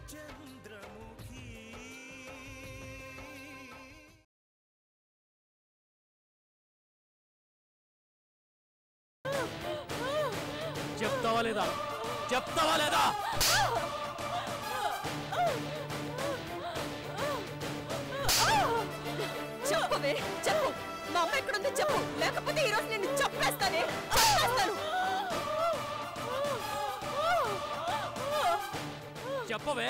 చంద్రముఖి చెప్తావా లేదా చెప్తావా లేదా చెప్పవే చెప్పు మా అమ్మ ఎక్కడుందో చెప్పు లేకపోతే ఈ రోజు నిన్ను చంపేస్తానే చంపేస్తాను చెప్పవే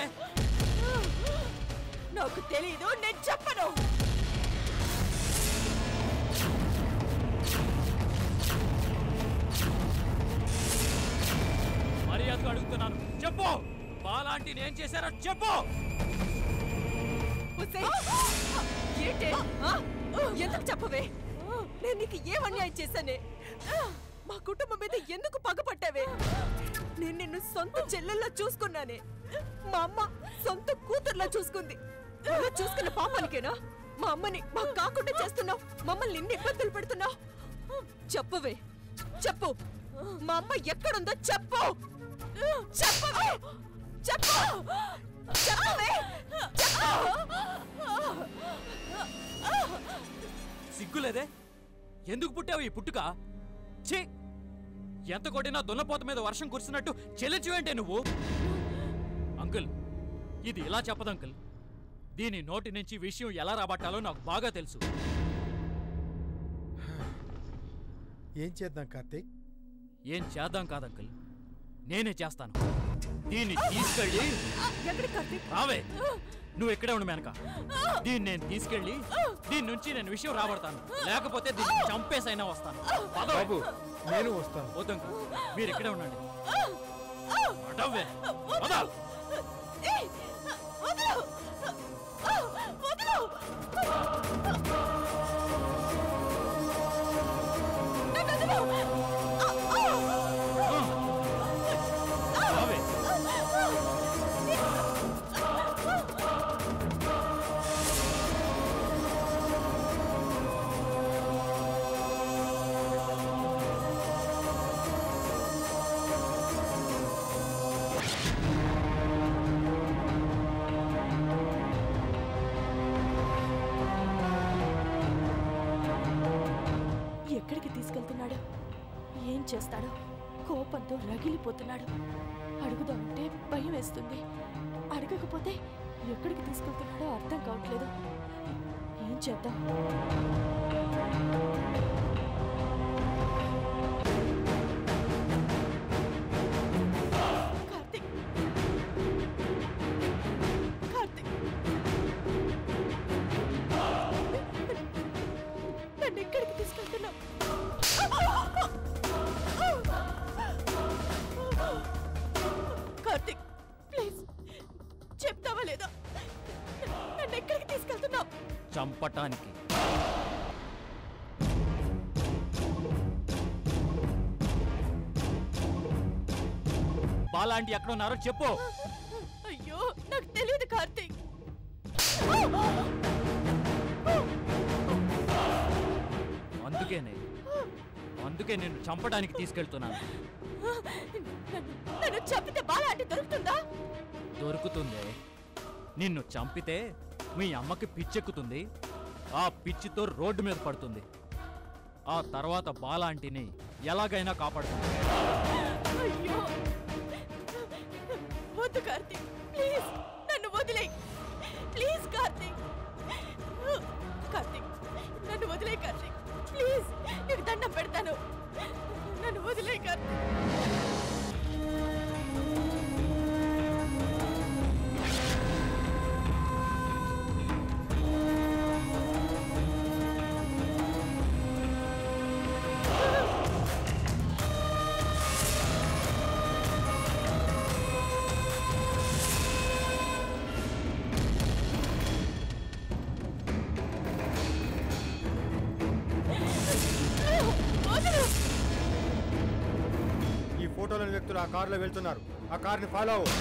నాకు తెలీదు నేను చెప్పను మర్యాదగా అడుగుతున్నాను చెప్పు బాలాంటి నేను చేశారో చెప్పు ఉసేయ్! ఏంటే ఆ? ఎందుకు చెప్పవే నేను నీకు ఏం అన్యాయం చేశానే మా కుటుంబం మీద ఎందుకు పగపట్టావే నేను నిన్ను సొంత చెల్లెల్లా చూసుకున్నానే మా అమ్మ సొంత కూతుర్లా చూసుకుంది అలా చూసుకున్న పాపానికేనా మా అమ్మని మాకు కాకుండా చేస్తున్నావు మమ్మల్ని ఇన్ని ఇబ్బందులు పెడుతున్నావు చెప్పవే చెప్పు మా అమ్మ ఎక్కడుందో చెప్పు చెప్పవే చెప్పు చెప్పవే సిగ్గులేదే ఎందుకు పుట్టావు ఈ పుట్టుక ఛీ ఎంత కొట్టినా దున్నపోత మీద వర్షం కురిసినట్టు చెల్లించువేంటే నువ్వు అంకుల్ ఇది ఇలా చెప్పదు అంకుల్ దీని నోటి నుంచి విషయం ఎలా రాబట్టాలో నాకు బాగా తెలుసు ఏం చేద్దాం కార్తీక్ ఏం చేద్దాం కాదు అంకుల్ నేనే చేస్తాను దీన్ని తీసుకెళ్ళి ఎక్కడికి కార్తీక్ రావే నువ్వు ఇక్కడే ఉండు మేనక దీన్ని నేను తీసుకెళ్ళి దీని నుంచి నేను విషయం రాబడతాను లేకపోతే దీన్ని చంపేసైనా వస్తాను పదవే. బాబు నేను వస్తాను వద్దు అంకుల్ మీరు ఇక్కడే ఉండండి పదవే. పద. ఏయ్! వదలు! వదలు! నన్ను వదలు! రావే. ఎక్కడికి తీసుకెళ్తున్నాడు ఏం చేస్తాడో కోపంతో రగిలిపోతున్నాడు అడుగుదామంటే భయం వేస్తుంది అడగకపోతే ఎక్కడికి తీసుకెళ్తున్నాడో అర్థం కావట్లేదు ఏం చేద్దాం కార్తీక్ కార్తీక్ నన్ను ఎక్కడికి తీసుకెళ్తున్నావు కార్తిక్ ప్లీజ్ చెప్తావా లేదా నన్ను ఎక్కడికి తీసుకెళ్తున్నావు చంపటానికి బాలాంటి ఎక్కడున్నారో చెప్పు అయ్యో నాకు తెలియదు కార్తిక్ అందుకేనే అందుకే నేను చంపడానికి తీసుకెళ్తున్నాను నన్ను- నన్ను చంపితే బాగా అంటే దొరుకుతుందా దొరుకుతుంది నిన్ను చంపితే మీ అమ్మకి పిచ్చెక్కుతుంది ఆ పిచ్చితో రోడ్డు మీద పడుతుంది ఆ తర్వాత బాలాంటిని ఎలాగైనా కాపాడుతుంది అయ్యో వద్దు కార్తీక్ ప్లీజ్ నన్ను వదిలేయ్ ప్లీజ్ కార్తీక్ కార్తీక్ నన్ను వదిలేయ్ కార్తీక్ ప్లీజ్ నీకు దండం పెడతాను నన్ను వదిలేయ్ కార్తీక్ వదలు ఈ ఫోటోలోని వ్యక్తులు ఆ కారులో వెళ్తున్నారు ఆ కార్ని ఫాలో అవ్వు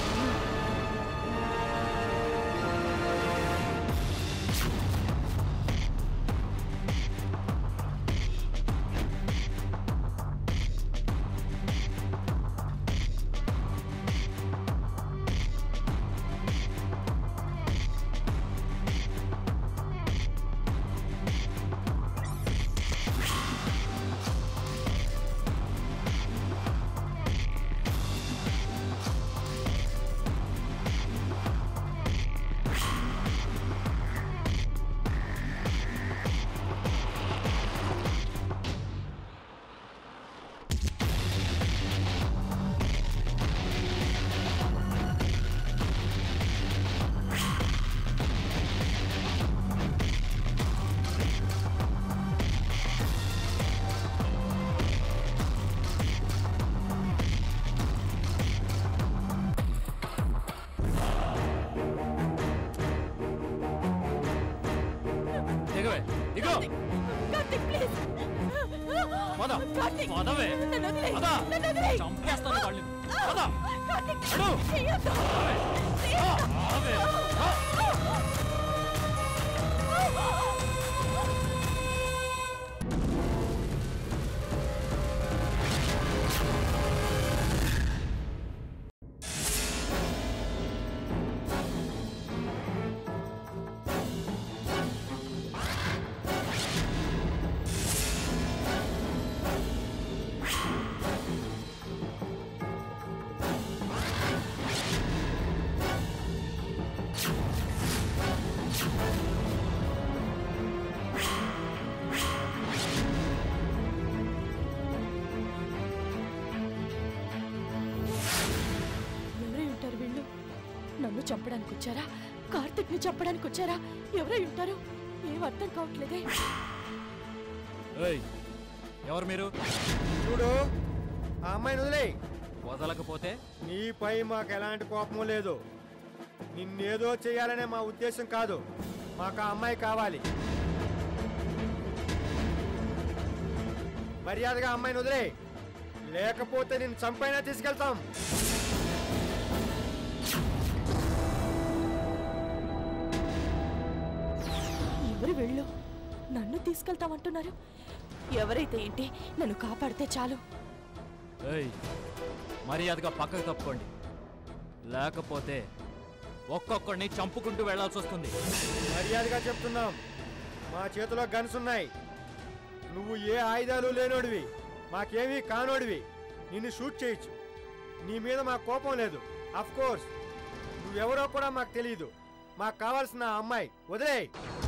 పద కార్తీక్! పదవే నన్ను వదిలేయ్! పద నన్ను వదిలేయ్! చంపేస్తాను వాళ్ళని పద కార్తీక్! నడు. చెయ్యొద్దు! పదవే రా. ఎవరై ఉంటారు వీళ్ళు నన్ను చంపడానికి వచ్చారా కార్తిక్ ని చంపడానికి వచ్చారా ఎవరై ఉంటారు ఏం అర్థం కావట్లేదే ఏయ్ ఎవరు మీరు చూడు ఆ అమ్మాయిని వదిలేయ్ వదలకపోతే నీపై మాకు ఎలాంటి కోపము లేదు నిన్నేదో చేయాలనే మా ఉద్దేశం కాదు మాకు ఆ అమ్మాయి కావాలి మర్యాదగా అమ్మాయిని వదిలే లేకపోతే నిన్ను చంపైనా తీసుకెళ్తాం ఎవరు వెళ్ళు నన్ను తీసుకెళ్తామంటున్నారు ఎవరైతే ఏంటి నన్ను కాపాడితే చాలు ఏయ్ మర్యాదగా పక్కకు తప్పుకోండి లేకపోతే ఒక్కొక్కడిని చంపుకుంటూ వెళ్లాల్సి వస్తుంది మర్యాదగా చెప్తున్నాం మా చేతిలో గన్స్ ఉన్నాయి నువ్వు ఏ ఆయుధాలు లేనోడివి మాకేమీ కానోడివి నిన్ను షూట్ చేయొచ్చు నీ మీద మాకు కోపం లేదు అఫ్ కోర్స్ నువ్వెవరో కూడా మాకు తెలియదు మాకు కావాల్సిన ఆ అమ్మాయి వదిలేయ్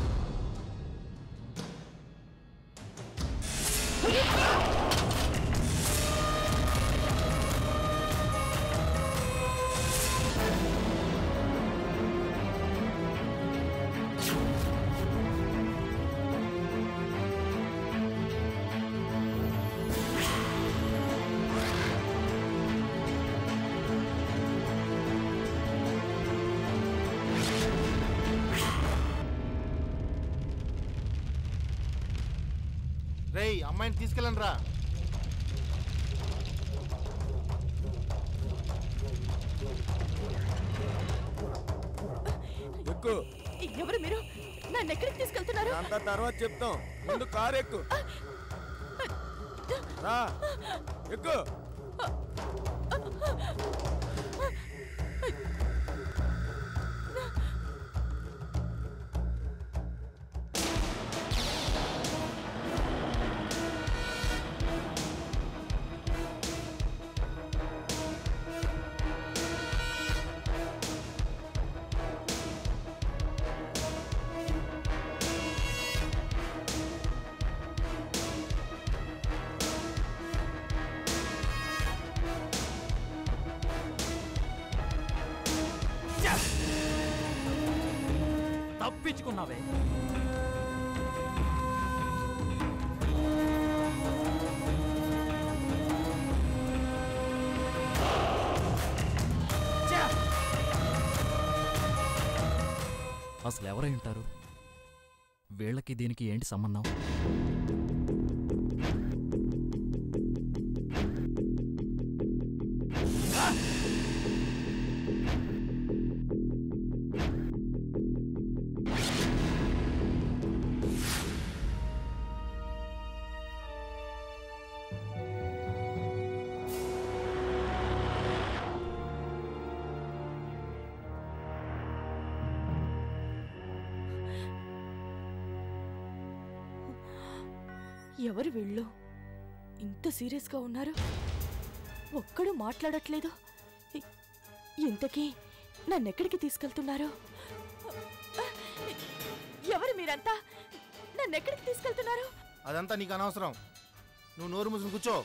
రేయ్ అమ్మాయిని తీసుకెళ్ళండి రా ఎక్కు ఎవరు మీరు నన్ను ఎక్కడికి తీసుకెళ్తున్నారు అంత తర్వాత చెప్తాం ముందు కారు ఎక్కు రా ఎక్కు తప్పించుకున్నావే ఛే! అసలు ఎవరై ఉంటారు వీళ్ళకి దీనికి ఏంటి సంబంధం ఎవరు వీళ్ళు ఇంత సీరియస్గా ఉన్నారు ఒక్కడు మాట్లాడట్లేదు ఇ- ఇంతకీ నన్నెక్కడికి తీసుకెళ్తున్నారు ఎవరు మీరంతా నన్నెక్కడికి తీసుకెళ్తున్నారు అదంతా నీకు అనవసరం నువ్వు నోరు మూసుకుని కూర్చో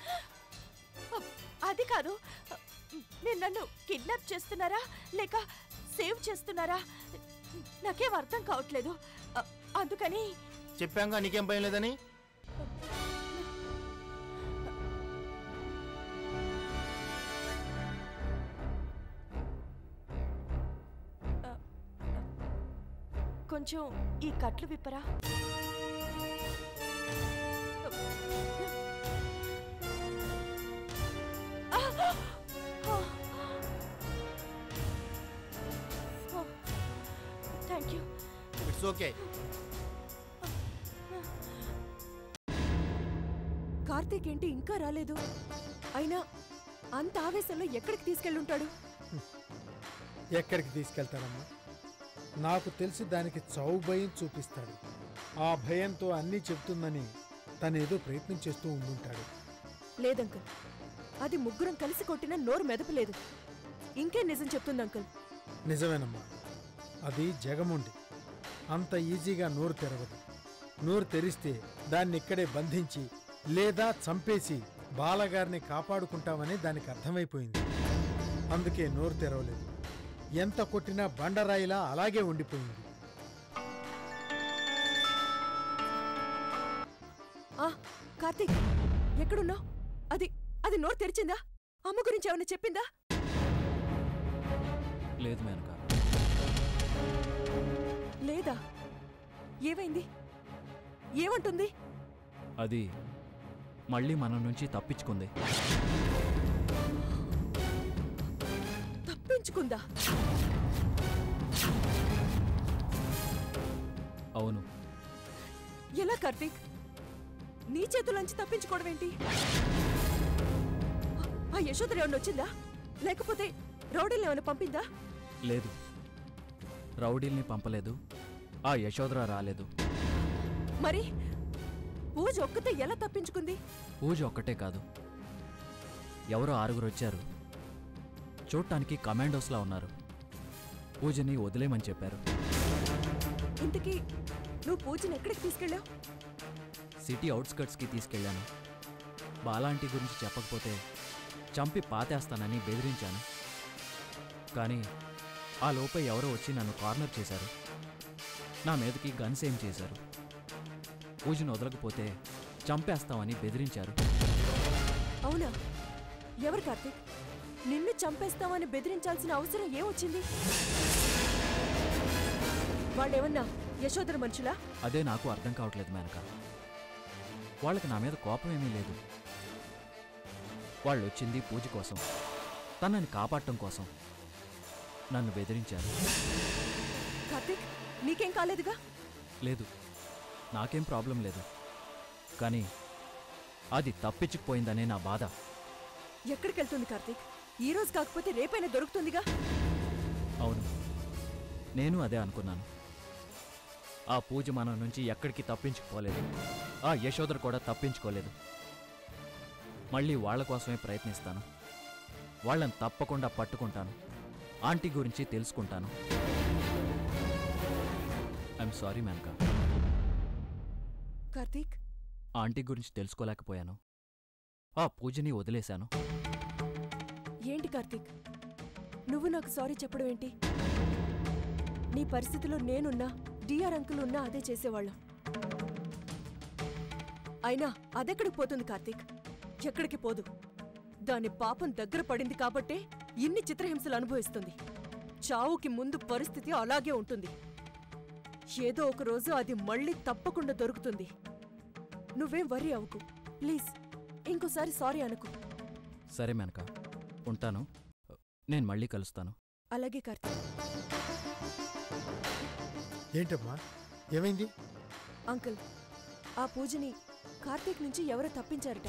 అది కాదు మీరు నన్ను కిడ్నాప్ చేస్తున్నారా లేక సేవ్ చేస్తున్నారా నాకేం అర్థం కావట్లేదు అ- అందుకని చెప్పాంగా నీకేం భయం లేదని కొంచెం ఈ కట్లు విప్పరా ఇట్స్ ఓకే కార్తీక్ ఏంటి ఇంకా రాలేదు అయినా అంత ఆవేశంలో ఎక్కడికి తీసుకెళ్ళుంటాడు ఎక్కడికి తీసుకెళ్తాడమ్మా నాకు తెలిసి దానికి చావు భయం చూపిస్తాడు ఆ భయంతో అన్నీ చెప్తుందని తనేదో ప్రయత్నం చేస్తూ ఉండుంటాడు లేదంకుల్ అది ముగ్గురం కలిసి కొట్టిన నోరు మెదపలేదు ఇంకే నిజం చెప్తుంది అంకుల్ నిజమేనమ్మా అది జగముండి అంత ఈజీగా నోరు తెరవదు నోరు తెరిస్తే దాన్ని ఇక్కడే బంధించి లేదా చంపేసి బాలగారిని కాపాడుకుంటామని దానికి అర్థమైపోయింది అందుకే నోరు తెరవలేదు ఎంత కొట్టినా బండరాయిలా అలాగే ఉండిపోయింది ఆ కార్తీక్ ఎక్కడున్నావు అది అది నోరు తెరిచిందా అమ్మ గురించి ఏమైనా చెప్పిందా లేదు మేనక లేదా ఏమైంది ఏమంటుంది అది మళ్ళీ మన నుంచి తప్పించుకుంది తప్పించుకుందా అవును ఎలా కార్తీక్ నీ చేతులంచి తప్పించుకోవడం ఏంటి ఆ యశోదర ఏమన్నా వచ్చిందా లేకపోతే రౌడీలు ఏమైనా పంపిందా లేదు రౌడీల్ని పంపలేదు ఆ యశోధర రాలేదు మరి పూజ ఒక్కతే ఎలా తప్పించుకుంది పూజ ఒక్కటే కాదు ఎవరో ఆరుగురు వచ్చారు చూడటానికి కమాండోస్లా ఉన్నారు పూజని వదిలేమని చెప్పారు ఇంతకీ నువ్వు పూజని ఎక్కడికి తీసుకెళ్ళావు సిటీ అవుట్స్కట్స్కి తీసుకెళ్ళాను బాలాంటి గురించి చెప్పకపోతే చంపి పాతేస్తానని బెదిరించాను కానీ ఆ లోపే ఎవరో వచ్చి నన్ను కార్నర్ చేశారు నా మీదకి గన్స్ ఏం చేశారు పూజను వదలకపోతే చంపేస్తామని బెదిరించారు అవునా ఎవరు కార్తీక్ నిన్ను చంపేస్తామని బెదిరించాల్సిన అవసరం ఏమొచ్చింది వాళ్ళేమన్నా యశోదర మనుషులా అదే నాకు అర్థం కావట్లేదు మేనక వాళ్ళకి నా మీద కోపం ఏమీ లేదు వాళ్ళు వచ్చింది పూజ కోసం తనని కాపాడటం కోసం నన్ను బెదిరించారు కార్తీక్ నీకేం కాలేదుగా లేదు నాకేం ప్రాబ్లం లేదు కానీ అది తప్పించుకుపోయిందనే నా బాధ ఎక్కడికి వెళ్తుంది కార్తీక్ ఈ రోజు కాకపోతే రేపైనా దొరుకుతుందిగా అవును నేను అదే అనుకున్నాను ఆ పూజ మన నుంచి ఎక్కడికి తప్పించుకోలేదు ఆ యశోదరు కూడా తప్పించుకోలేదు మళ్ళీ వాళ్ళ కోసమే ప్రయత్నిస్తాను వాళ్ళని తప్పకుండా పట్టుకుంటాను ఆంటీ గురించి తెలుసుకుంటాను I'm sorry Menaka Karthik aunty గురించి తెలుసుకోలేకపోయాను ఆ పూజని వదిలేశాను ఏంటి కార్తీక్ నువ్వు నాకు సారీ చెప్పడం ఏంటి నీ పరిస్థితిలో నేనున్నా డిఆర్ అంకుల్ ఉన్నా అదే చేసేవాళ్ళం అయినా అదెక్కడికి పోతుంది కార్తీక్ ఎక్కడికి పోదు దాని పాపం దగ్గర పడింది కాబట్టే ఇన్ని చిత్రహింసలు అనుభవిస్తుంది చావుకి ముందు పరిస్థితి అలాగే ఉంటుంది ఏదో ఒక రోజు అది మళ్ళీ తప్పకుండా దొరుకుతుంది నువ్వేం వరి అవ్వకు ప్లీజ్ ఇంకోసారి సారీ అనుకు సరే మేనక ఉంటాను నేను మళ్ళీ కలుస్తాను అలాగే కార్తీక్ ఏంటమ్మా ఏమైంది అంకుల్ ఆ పూజని కార్తీక్ నుంచి ఎవరో తప్పించారట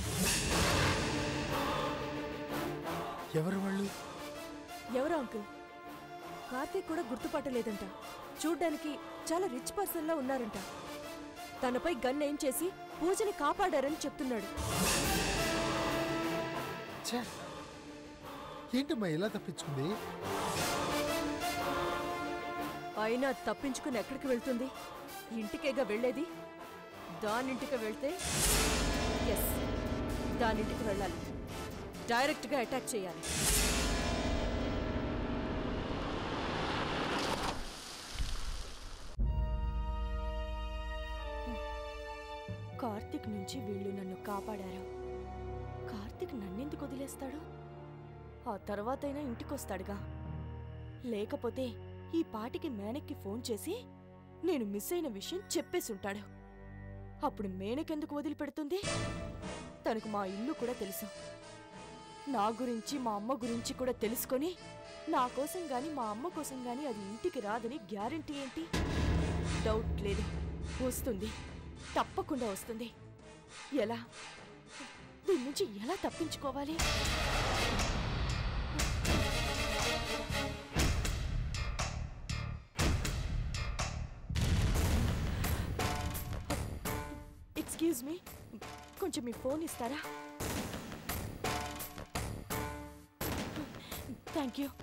ఎవరు వాళ్ళు ఎవరో అంకుల్ కార్తీక్ కూడా గుర్తుపట్టలేదంట చూడ్డానికి చాలా రిచ్ పర్సన్లా ఉన్నారంట తనపై గన్ ఏం చేసి పూజని కాపాడారని చెప్తున్నాడు ఛే! ఏంటమ్మా ఇలా తప్పించుకుంది అయినా తప్పించుకుని ఎక్కడికి వెళ్తుంది ఇంటికేగా వెళ్ళేది దానింటికి వెళ్తే ఎస్ దానింటికి వెళ్ళాలి డైరెక్ట్గా అటాక్ చేయాలి కార్తిక్ నుంచి వీళ్ళు నన్ను కాపాడారు కార్తిక్ నన్నెందుకు వదిలేస్తాడు ఆ తర్వాతైనా ఇంటికొస్తాడుగా లేకపోతే ఈ పాటికి మేనక్కి ఫోన్ చేసి నేను మిస్ అయిన విషయం చెప్పేసుంటాడు అప్పుడు మేనకెందుకు వదిలిపెడుతుంది తనకు మా ఇల్లు కూడా తెలుసు నా గురించి మా అమ్మ గురించి కూడా తెలుసుకొని నా కోసం గాని మా అమ్మ కోసం గాని అది ఇంటికి రాదని గ్యారెంటీ ఏంటి డౌట్ లేదు వస్తుంది తప్పకుండా వస్తుంది ఎలా దీని నుంచి ఎలా తప్పించుకోవాలి ఎక్స్క్యూజ్ మీ కొంచెం మీ ఫోన్ ఇస్తారా థ్యాంక్ యూ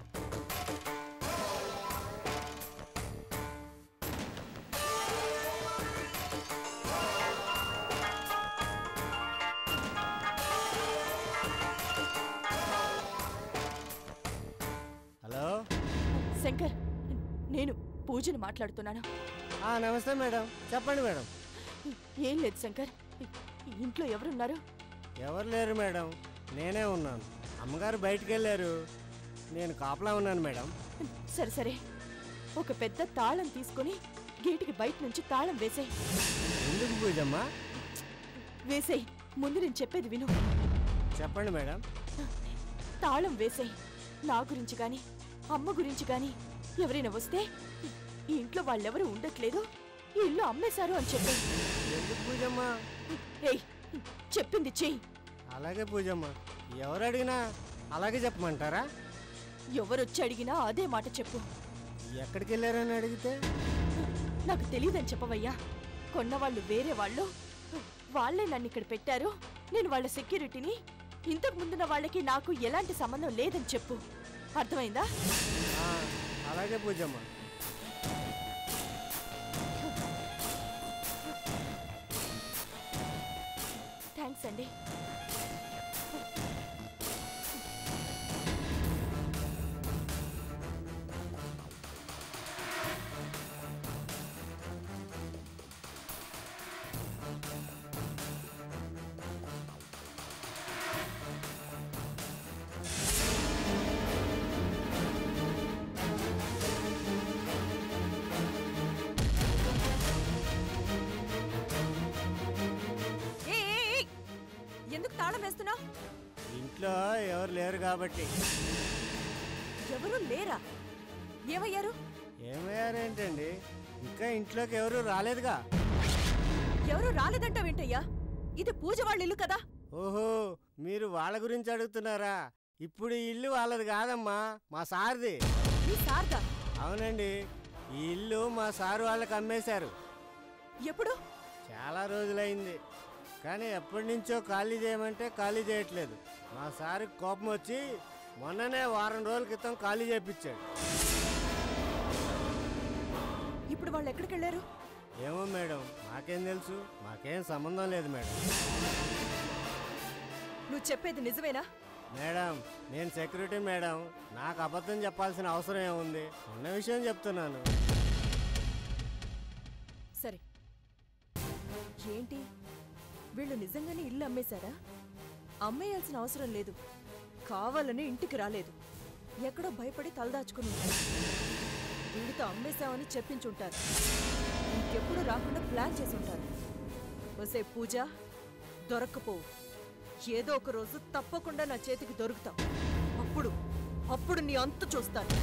హలో శంకర్ నేను పూజను మాట్లాడుతున్నాను ఆ, నమస్తే మేడం చెప్పండి మేడం ఏం లేదు శంకర్ ఇంట్లో ఎవరున్నారు ఎవరు లేరు మేడం నేనే ఉన్నాను అమ్మగారు బయటికి వెళ్ళారు నేను కాపలా ఉన్నాను మేడం సరే సరే ఒక పెద్ద తాళం తీసుకొని గేటుకి బయట నుంచి తాళం వేసేయ్ ఎందుకు పూజమ్మా వేసేయ్ ముందు నేను చెప్పేది విను చెప్పండి మేడం తాళం వేసేయ్ నా గురించి గాని అమ్మ గురించి గాని ఎవరైనా వస్తే ఈ ఇంట్లో వాళ్ళెవరూ ఉండట్లేదు ఈ ఇల్లు అమ్మేశారు అని చెప్పే ఎందుకు పూజమ్మా ఏయ్ చెప్పింది చెయ్యి అలాగే పూజమ్మా ఎవరు అడిగినా అలాగే చెప్పమంటారా ఎవరొచ్చి అడిగినా అదే మాట చెప్పు ఎక్కడికి వెళ్ళారని అడిగితే నాకు తెలియదని చెప్పవయ్యా కొన్నవాళ్ళు వేరే వాళ్ళు వాళ్ళే నన్ను ఇక్కడ పెట్టారు నేను వాళ్ళ సెక్యూరిటీని ఇంతకు ముందున్న వాళ్ళకి నాకు ఎలాంటి సంబంధం లేదని చెప్పు అర్థమైందా ఆ, అలాగే పూజమ్మా థ్యాంక్స్ అండి ఏ ఏ, ఏ! ఎందుకు తాళం వేస్తున్నావు ఇంట్లో ఎవరు లేరు కాబట్టి ఎవరు లేరా ఏమయ్యారు ఏమయ్యారేంటండి ఇంకా ఇంట్లోకి ఎవరు రాలేదుగా ఎవరు రాలేదంటావేంటయ్యా ఇది పూజ వాళ్ళ ఇల్లు కదా ఓహో మీరు వాళ్ళ గురించి అడుగుతున్నారా ఇప్పుడు ఈ ఇల్లు వాళ్ళది కాదమ్మా మా సార్ది నీ సార్దా అవునండి ఈ ఇల్లు మా సారు వాళ్ళకి అమ్మేశారు ఎప్పుడు చాలా రోజులైంది కానీ ఎప్పటి నుంచో ఖాళీ చేయమంటే ఖాళీ చేయట్లేదు మా సారు కోపం వచ్చి మొన్ననే వారం రోజుల క్రితం ఖాళీ చేయించాడు ఇప్పుడు వాళ్ళు ఎక్కడికి వెళ్ళారు ఏమో మేడం మాకేం తెలుసు మాకేం సంబంధం లేదు మేడం నువ్వు చెప్పేది నిజమేనా మేడం నేను సెక్యూరిటీ మేడం నాకు అబద్ధం చెప్పాల్సిన అవసరం ఏముంది ఉన్న విషయం చెప్తున్నాను సరే ఏంటి వీళ్ళు నిజంగానే ఇల్లు అమ్మేశారా అమ్మేయాల్సిన అవసరం లేదు కావాలని ఇంటికి రాలేదు ఎక్కడో భయపడి తలదాచుకుని ఉంటారు వీడితో అమ్మేశామని చెప్పించుంటారు ఇంకెప్పుడు రాకుండా ప్లాన్ చేసి ఉంటారు వసే పూజ దొరక్కపోవు ఏదో ఒక రోజు తప్పకుండా నా చేతికి దొరుకుతావు అప్పుడు అప్పుడు నీ అంతు చూస్తాను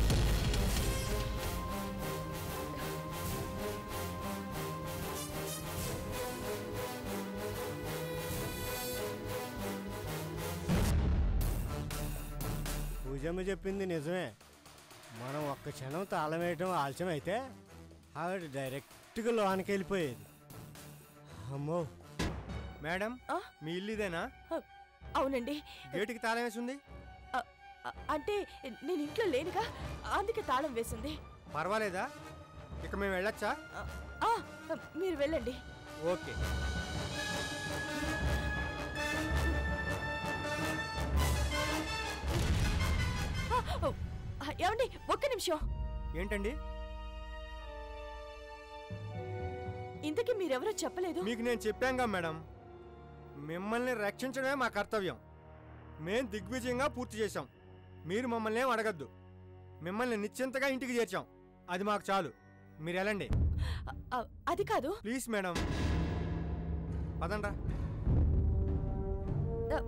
పూజమ్మ చెప్పింది నిజమే మనం ఒక్క క్షణం తాళం వేయటం ఆలస్యం అయితే ఆవిడ డైరెక్ట్గా లోనికి వెళ్ళిపోయేది అమ్మో మేడం ఆ? మీ ఇల్లు ఇదేనా అవునండి గేటుకి తాళం వేసి ఉంది అ- అ- అంటే నేను ఇంట్లో లేనుగా అందుకే తాళం వేసింది పర్వాలేదా ఇక మేము వెళ్ళొచ్చా ఆ, మీరు వెళ్ళండి ఓకే ఆ, ఓ, ఆ, ఏమండి ఒక్క నిమిషం ఏంటండి ఇంతకీ మీరెవరో చెప్పలేదు మీకు నేను చెప్పాంగా మేడం మిమ్మల్ని రక్షించడమే మా కర్తవ్యం మేం దిగ్విజయంగా పూర్తి చేశాం మీరు మమ్మల్ని ఏం అడగద్దు మిమ్మల్ని నిశ్చింతగా ఇంటికి చేర్చాం అది మాకు చాలు మీరు వెళ్ళండి అ- అ- అది కాదు ప్లీజ్ మేడం పదండ్రా అ,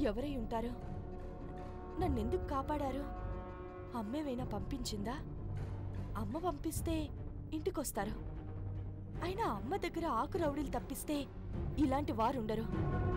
ఎవరై ఉంటారు నన్నెందుకు కాపాడారు అమ్మేమైనా పంపించిందా అమ్మ పంపిస్తే ఇంటికొస్తారు అయినా అమ్మ దగ్గర ఆకు రౌడీలు తప్పిస్తే ఇలాంటి వారుండరు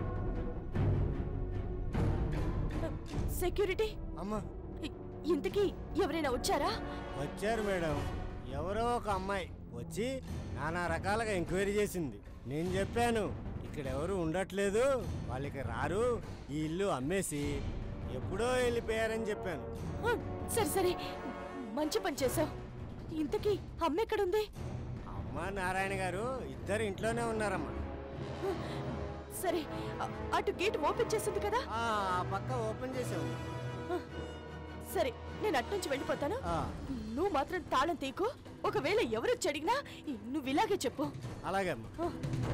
సెక్యూరిటీ అమ్మా ఇ- ఇంతకీ ఎవరైనా వచ్చారా వచ్చారు మేడం ఎవరో ఒక అమ్మాయి వచ్చి నానా రకాలుగా ఎంక్వైరీ చేసింది నేను చెప్పాను ఇక్కడ ఎవరు ఉండట్లేదు వాళ్ళకి రారు ఈ ఇల్లు అమ్మేసి ఎప్పుడో వెళ్ళిపోయారని చెప్పాను ఆ, సరే సరే మంచి పని చేసావు ఇంతకీ అమ్మ ఎక్కడుంది అమ్మ నారాయణ గారు ఇద్దరు ఇంట్లోనే ఉన్నారమ్మా సరే అ- అటు గేట్ ఓపెన్ చేసింది కదా ఆ ఆ పక్క ఓపెన్ చేసాము ఆ, సరే నేను అట్నుంచి వెళ్ళిపోతాను ఆ, నువ్వు మాత్రం తాళం తీకు ఒకవేళ ఎవరొచ్చి అడిగినా నువ్వు ఇలాగే చెప్పు అలాగే అమ్మా ఆ.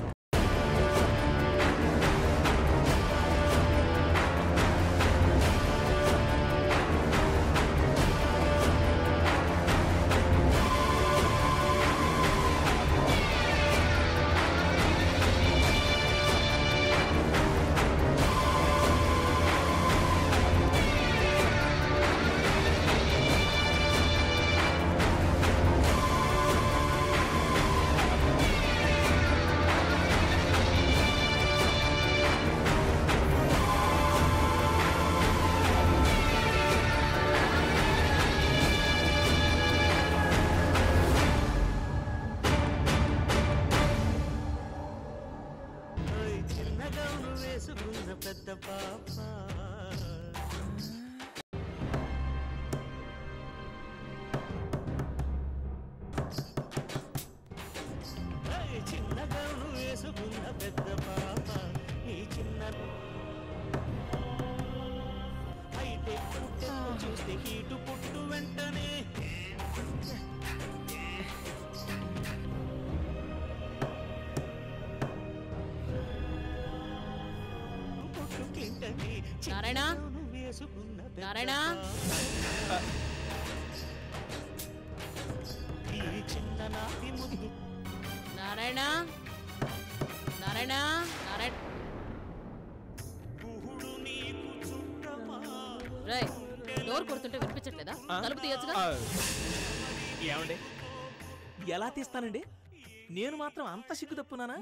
చిన్నగౌను వేసుకున్న పెద్ద పాప ఓయ్ చిన్నగౌను వేసుకున్న పెద్ద పాప ఈ చిన్న అయితే పుట్టె చూస్తే కీటు పుట్టు వెంటనే పుట్టుకింటని నారాయణ? చిన్నగౌను వేసుకున్న పెద్ద నారాయణ? పాప. ఈ చిన్ననాటి ముద్దు నారాయణ నారాయణ నారాయణ గుహుడు నీకు చుట్టమా రేయ్ డోర్ కొడుతుంటే వినిపించట్లేదా తలుపు తీయొచ్చుగా ఏమండి ఎలా తీస్తానండి నేను మాత్రం అంత సిగ్గు తప్పునానా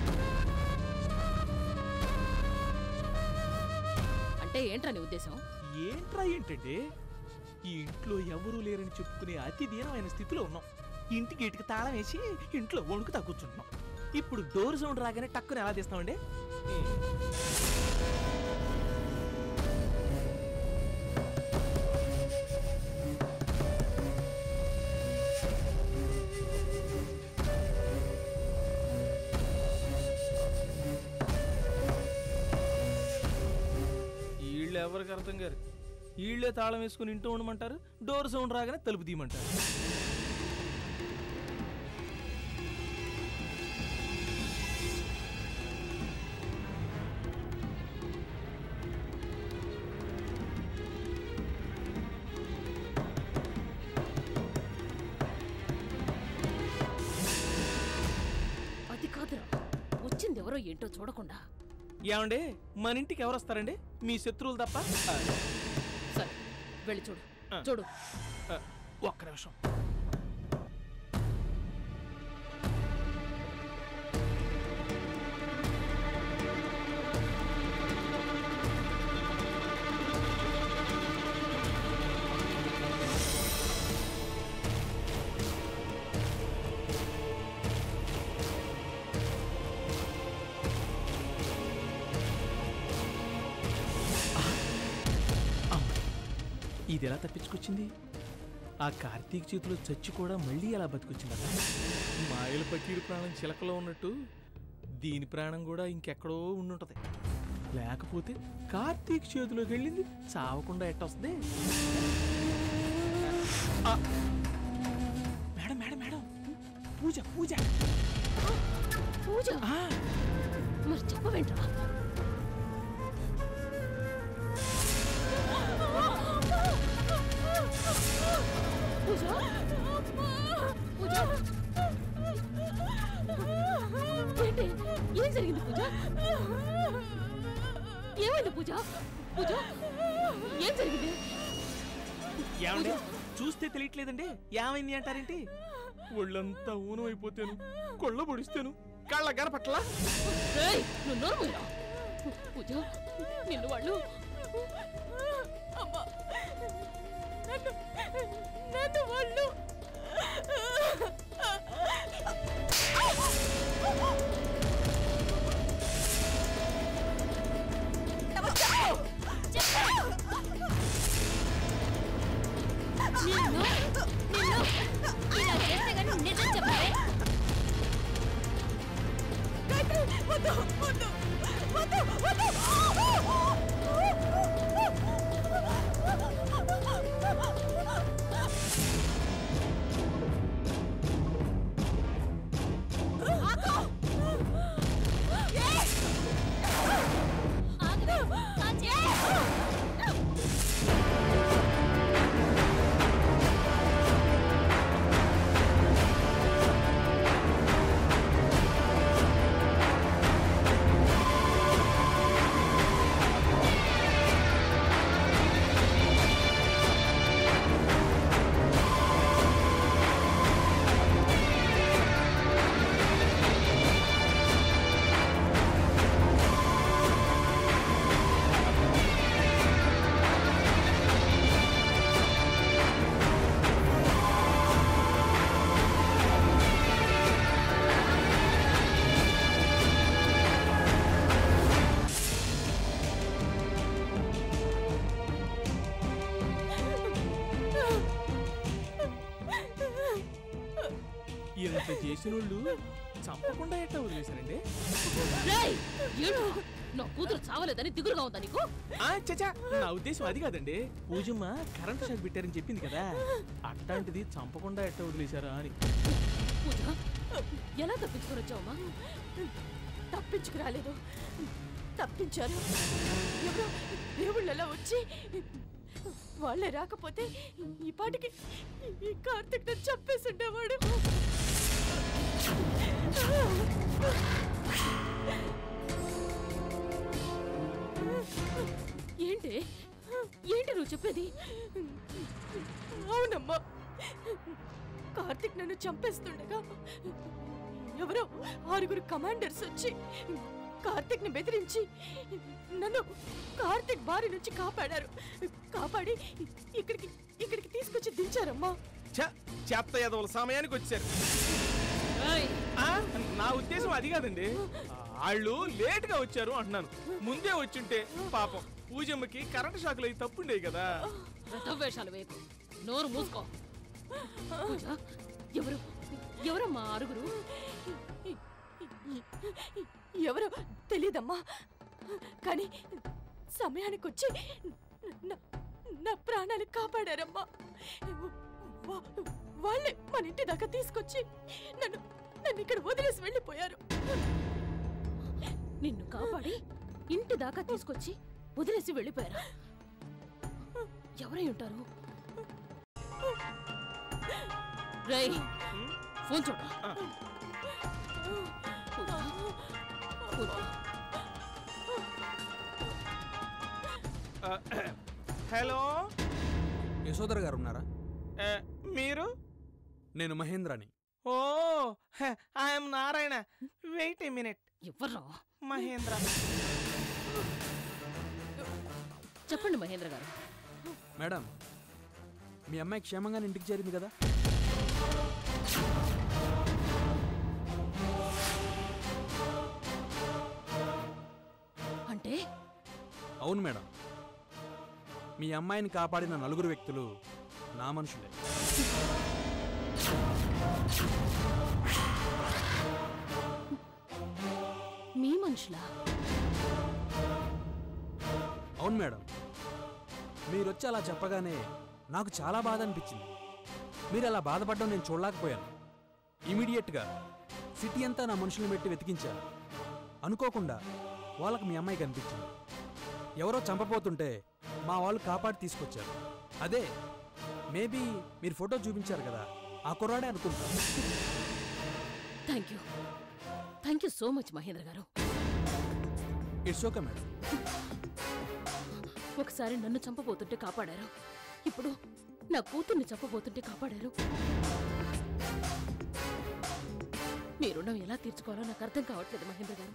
అంటే ఏంట్రా నీ ఉద్దేశం ఏంట్రా ఏంటండి ఈ ఇంట్లో ఎవరూ లేరని చెప్పుకునే అతి దీనమైన స్థితిలో ఉన్నాం ఇంటి గేటుకి తాళం వేసి ఇంట్లో వణుకుతా కూర్చుంటున్నాం ఇప్పుడు డోర్ సౌండ్ రాగానే టక్కుని ఎలా తీస్తామండి వీళ్ళు ఎవరికి అర్థం గారు వీళ్ళే తాళం వేసుకుని ఇంటూ ఉండమంటారు డోర్ సౌండ్ రాగానే తలుపు తీయమంటారు అది కాదురా వచ్చింది ఎవరో ఏంటో చూడకుండా ఏమండి మన ఇంటికి ఎవరు వస్తారండి మీ శత్రువులు తప్ప ఆ, సరే వెళ్ళి చూడు ఆ. చూడు ఆ, ఒక్క నిమిషం ఇది ఎలా తప్పించుకొచ్చింది ఆ కార్తీక్ చేతిలో చచ్చి కూడా మళ్ళీ ఎలా బతికొచ్చిందట మాయల పకీరు ప్రాణం చిలకలో ఉన్నట్టు దీని ప్రాణం కూడా ఇంకెక్కడో ఉండుంటది లేకపోతే కార్తీక్ చేతిలోకి వెళ్ళింది చావకుండా ఎట్టొస్తుంది ఆ! Madam madam madam Pooja Pooja Pooja ఆ, మరి చెప్పవేంట్రా పూజ పూజ ఏంటి ఏం జరిగింది పూజ ఏమైంది పూజ పూజ ఏం జరిగింది ఏమండి చూస్తే తెలియట్లేదండి ఏమైంది అంటారేంటి ఒళ్ళంతా ఊనం అయిపోతాను కొళ్ళ పొడిస్తాను కళ్ళ గరపట్ల ఏయ్, నువ్వు నోరు మూయరా. పూజ నిన్ను వాళ్ళు అమ్మా నన్ను నన్ను వాళ్ళు నిన్ను నిన్ను ఇలా చేస్తే కానీ నిజం చెప్పవే వద్దు వద్దు వద్దు వద్దు ఆగవే కాంచే ఇంత చేసిన వాళ్ళు చంపకుండా ఎట్లా వదిలేశారండి రేయ్ ఏడు నా కూతురు చావలేదని దిగులుగా ఉందా నీకు ఆ, చచ్చా నా ఉద్దేశం అది కాదండి పూజమ్మ కరెంట్ షాక్ పెట్టారని చెప్పింది కదా అట్లాంటిది చంపకుండా ఎట్లా వదిలేశారా అని పూజ ఎలా తప్పించుకొని వచ్చావమ్మా తప్పించుకురాలేదు తప్పించారు ఎవరో దేవుళ్ళలా వచ్చి వాళ్ళే రాకపోతే ఈ పాటికి ఈ కార్తిక్ నన్ను చంపేసి ఉండేవాడు ఏంటి ఏంటి నువ్వు చెప్పేది అవునమ్మా కార్తిక్ నన్ను చంపేస్తుండగా ఎవరో ఆరుగురు కమాండర్స్ వచ్చి కార్తిక్ ని బెదిరించి నన్ను కార్తిక్ బారి నుంచి కాపాడారు కాపాడి ఇక్కడికి ఇక్కడికి తీసుకొచ్చి దించారమ్మా ఛ, చెత్త ఎదవల సమయానికి వచ్చారు ఏయ్, ఆ, నా ఉద్దేశం అది కాదండి వాళ్ళు లేట్ గా వచ్చారు అంటున్నాను ముందే వచ్చుంటే పాపం పూజమ్మకి కరెంట్ షాకులు అయి తప్పుండేవి కదా రథం వేషాలు వేపు నోరు మూసుకో పూజ ఎవరు ఎవరమ్మా ఆరుగురు ఎవరో తెలీదమ్మా కానీ సమయానికి వచ్చి నా- నా ప్రాణాలు కాపాడారమ్మా వా- వాళ్ళే మన ఇంటి దాకా తీసుకొచ్చి నన్ను నన్ను ఇక్కడ వదిలేసి వెళ్ళిపోయారు నిన్ను కాపాడి ఇంటి దాకా తీసుకొచ్చి వదిలేసి వెళ్ళిపోయారా ఎవరై ఉంటారు రేయ్ ఫోన్ చూడ ఆ, హలో యశోదర గారు ఉన్నారా ఆ, మీరు నేను మహేంద్రని oh I'm Narayana wait a minute ఎవర్రా మహేంద్ర చెప్పండి మహేంద్ర గారు మేడం మీ అమ్మాయి క్షేమంగానే ఇంటికి చేరింది కదా అంటే అవును మేడం మీ అమ్మాయిని కాపాడిన నలుగురు వ్యక్తులు నా మనుషులే మీ మనుషులా అవును మేడం మీరొచ్చి అలా చెప్పగానే నాకు చాలా బాధ అనిపించింది మీరు అలా బాధపడడం నేను చూడలేకపోయాను ఇమీడియట్గా సిటీ అంతా నా మనుషులను పెట్టి వెతికించాను అనుకోకుండా వాళ్ళకి మీ అమ్మాయి కనిపించింది ఎవరో చంపపోతుంటే మా వాళ్ళు కాపాడి తీసుకొచ్చారు అదే మేబీ మీరు ఫోటో చూపించారు కదా ఆ కుర్రాడే అనుకుంటా thank you thank you so much Mahendra గారు ఇట్స్ ఓకే మేడం ఒకసారి నన్ను చంపబోతుంటే కాపాడారు ఇప్పుడు నా కూతుర్ని చంపబోతుంటే కాపాడారు మీ రుణం ఎలా తీర్చుకోవాలో నాకు అర్థం కావట్లేదు మహేంద్ర గారు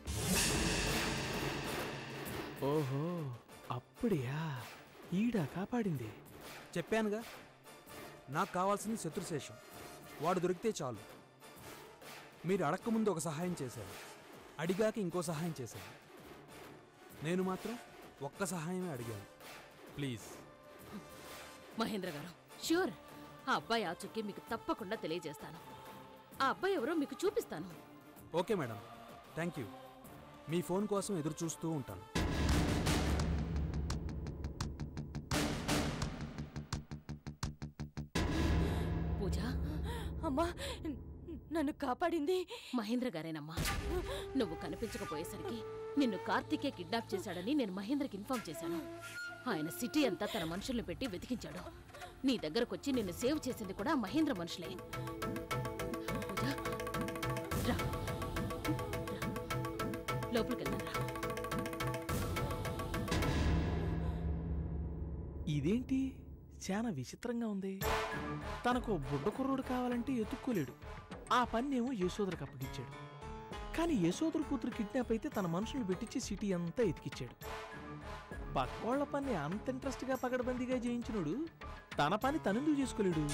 ఓహో అప్పుడియా ఈడ కాపాడింది చెప్పానుగా నాకు కావాల్సింది శత్రుశేషం వాడు దొరికితే చాలు మీరు అడక్కముందు ఒక సహాయం చేశారు అడిగాక ఇంకో సహాయం చేశారు నేను మాత్రం ఒక్క సహాయమే అడిగాను ప్లీజ్ మహేంద్ర గారు ష్యూర్ ఆ అబ్బాయి ఆచూకీ మీకు తప్పకుండా తెలియజేస్తాను ఆ అబ్బాయి ఎవరో మీకు చూపిస్తాను ఓకే మేడం థ్యాంక్ యూ మీ ఫోన్ కోసం ఎదురు చూస్తూ ఉంటాను పూజ అమ్మా నన్ను కాపాడింది మహేంద్ర గారేనమ్మా నువ్వు కనిపించకపోయేసరికి నిన్ను కార్తీకే కిడ్నాప్ చేశాడని నేను మహేంద్రకి ఇన్ఫార్మ్ చేశాను ఆయన సిటీ అంతా తన మనుషుల్ని పెట్టి వెతికించాడు నీ దగ్గరకొచ్చి నిన్ను సేవ్ చేసింది కూడా ఆ మహేంద్ర మనుషులే పూజ రా రా. లోపలికి వెళ్దాం రా ఇదేంటి చాలా విచిత్రంగా ఉంది తనకు బుడ్డ కుర్రోడు కావాలంటే ఎత్తుక్కోలేడు ఆ పన్నేమో యశోదరకు అప్పగించాడు కానీ యశోదర కూతురు కిడ్నాప్ అయితే తన మనుషులు పెట్టించి సిటీ అంతా ఎతికిచ్చాడు పక్కోళ్ల పని అంత ఇంట్రెస్ట్గా పగడబందీగా చేయించినోడు తన పని తనెందుకు చేసుకోలేడు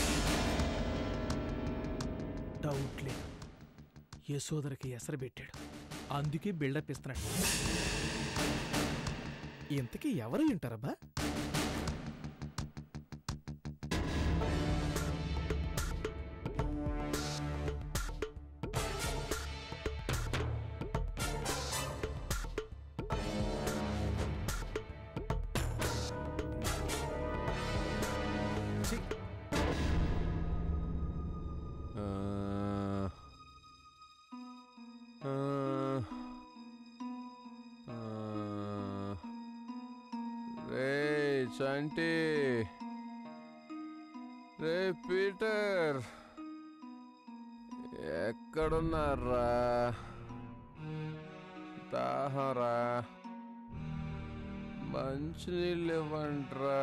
డౌట్ లేదు యశోదరకి ఎసరు పెట్టాడు అందుకే బిల్డప్ ఇస్తున్నాడు ఇంతకీ ఎవరు వింటారబ్బా రే చంటి రే పీటర్ ఎక్కడున్నారా దాహరా మంచినీళ్ళు ఇవ్వండిరా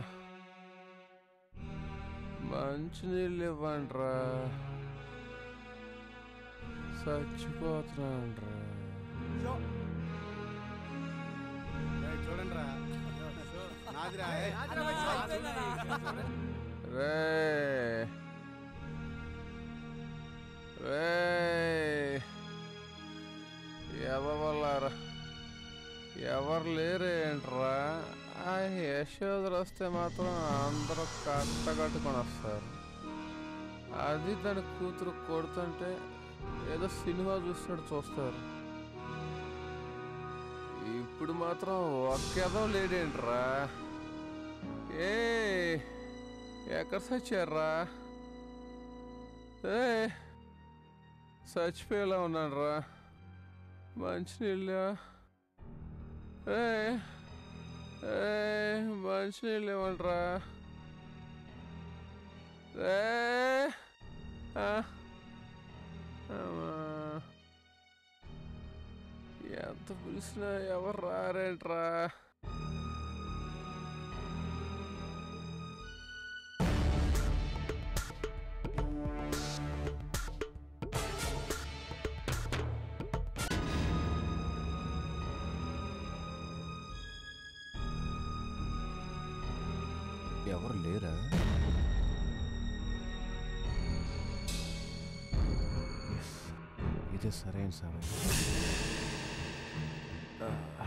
మంచినీళ్ళు ఇవ్వండిరా చచ్చిపోతున్నాండ్రా చూడండి రా నాదిరా రే రే ఎవరు ఎవరు లేరేంట్రా ఆ యశోదరు వస్తే మాత్రం అందరూ కట్ట కట్టుకొని వస్తారు అది దాని కూతురు కొడుతుంటే ఏదో సినిమా చూసినట్టు చూస్తారు ఇప్పుడు మాత్రం ఒక్కేదో లేడేంట్రా ఏ ఎక్కడ చచ్చారా ఏ చచ్చిపోయేలా ఉన్నాను రా మంచినీళ్ళ ఏ ఏ మంచినీళ్ళు ఇవ్వండిరా ఏ ఆ, అమ్మా. ఎంత పిలిచినా ఎవరు రారేంట్రా ఎవరు లేరా ఎస్ ఇదే సరైన సమయం ఆ.